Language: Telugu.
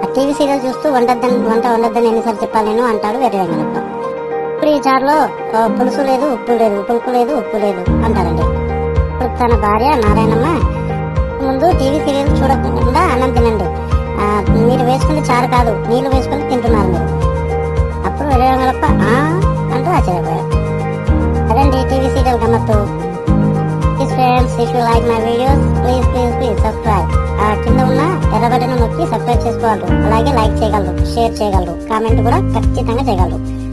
టీవీ సీరియల్ చూస్తూ వండద్దని వంట వండద్దని ఎన్నిసార్లు చెప్పాలి నేను అంటాడు వెర్రి వెంగళప్ప ఇప్పుడు ఈ చారులో ఆ, పులుసు లేదు ఉప్పు లేదు పులుపు లేదు ఉప్పు లేదు అంటారండి ఇప్పుడు తన భార్య నారాయణమ్మ ముందు టీవీ సీరియల్ చూడకుండా అన్నం తినండి ఆ, మీరు వేసుకుని చారు కాదు నీళ్లు వేసుకుని తింటున్నారు మీరు అప్పుడు వెర్రి వెంగళప్ప "ఆ?" అంటూ ఆశ్చర్యపోయారు అదండి టీవీ సీరియల్ గమ్మత్తు please friends if you like my videos please please please subscribe ఆ కింద ఉన్న ఎర్ర బటన్ నొక్కి సబ్స్క్రైబ్ చేసుకోగలరు అలాగే లైక్ చేయగలరు షేర్ చేయగలరు కామెంట్ కూడా ఖచ్చితంగా చేయగలరు